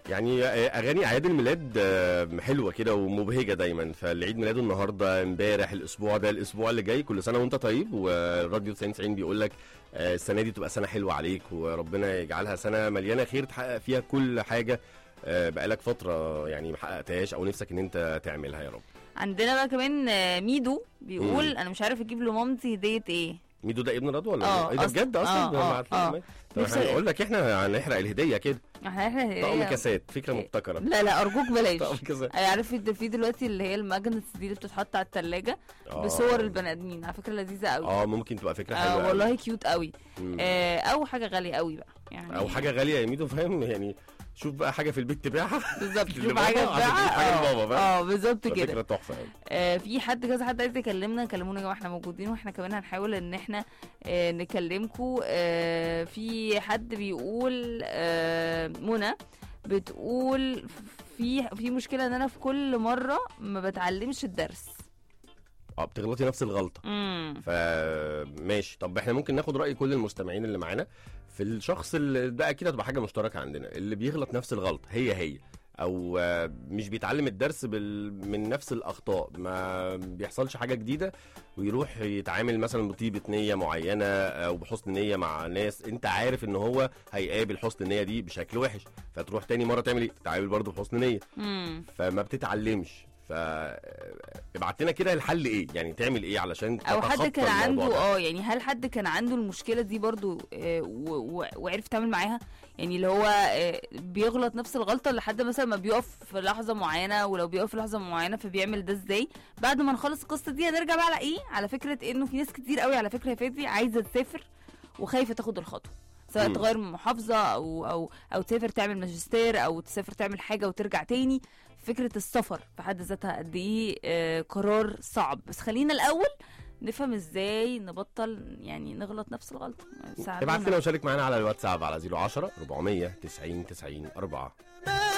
يعني اغاني اعياد الميلاد آه، حلوه كده ومبهجه دايما فالعيد ميلاده النهارده امبارح الاسبوع ده الاسبوع اللي جاي كل سنه وانت طيب والراديو 90 90 بيقول لك آه، السنه دي تبقى سنه حلوه عليك وربنا يجعلها سنه مليانه خير تحقق فيها كل حاجه آه، بقالك فتره يعني ما حققتهاش او نفسك ان انت تعملها يا رب عندنا بقى كمان آه، ميدو بيقول مم. انا مش عارف اجيب لمامتي هديه ايه ميدو ده ابن رضوى ولا آه، ايه ده أصل- بجد اصلا آه، ده آه، معرفش. آه. طب نفسي- هنقول لك احنا هنحرق الهديه كده احنا احنا طقم هدية- كاسات فكره مبتكره لا لا ارجوك بلاش طقم كاسات أي عارف في في دلوقتي اللي هي الماجنتس دي اللي بتتحط على الثلاجه آه. بصور البني ادمين على فكره لذيذه قوي اه ممكن تبقى فكره حلوه آه أوي. والله كيوت قوي مم. آه او حاجه غاليه قوي بقى يعني او حاجه غاليه يا ميدو فاهم يعني شوف بقى حاجه في البيت تبيعها بالظبط لبابا شوف حاجه عشان تجيب حاجة تباعها لبابا، اه فاهم؟ اه بالظبط كده فكره تحفه قوي آه في حد كذا حد عايز يكلمنا كلمونا يا جماعه احنا موجودين واحنا كمان هنحاول ان احنا آه نكلمكم آه في حد بيقول آه منى بتقول في في مشكله ان انا في كل مره ما بتعلمش الدرس اه بتغلطي نفس الغلطه امم فماشي طب احنا ممكن ناخد راي كل المستمعين اللي معانا في الشخص اللي ده اكيد هتبقى حاجه مشتركه عندنا اللي بيغلط نفس الغلط هي هي او آه، مش بيتعلم الدرس بال... من نفس الاخطاء ما بيحصلش حاجه جديده ويروح يتعامل مثلا بطيبه نيه معينه او بحسن نيه مع ناس انت عارف ان هو هيقابل حسن النيه دي بشكل وحش فتروح تاني مره تعمل ايه تتعامل برضه بحسن نيه امم فما بتتعلمش ف ابعت لنا كده الحل ايه يعني تعمل ايه علشان او حد تتخطى كان الموضوع عنده ده؟ اه يعني هل حد كان عنده المشكله دي برضو آه، و- و- وعرف يتعامل معاها يعني اللي هو آه، بيغلط نفس الغلطه لحد مثلا ما بيقف في لحظه معينه ولو بيقف في لحظه معينه فبيعمل ده ازاي بعد ما نخلص القصه دي هنرجع بقى على ايه على فكره انه في ناس كتير قوي على فكره يا فادي عايزه تسافر وخايفه تاخد الخطوه سواء مم. تغير من محافظه او او او تسافر تعمل ماجستير او تسافر تعمل حاجه وترجع تاني فكره السفر في حد ذاتها قد ايه آه، قرار صعب بس خلينا الاول نفهم ازاي نبطل يعني نغلط نفس الغلطه ساعدونا. ابعت لنا وشارك معانا على الواتساب على 010 490 90 4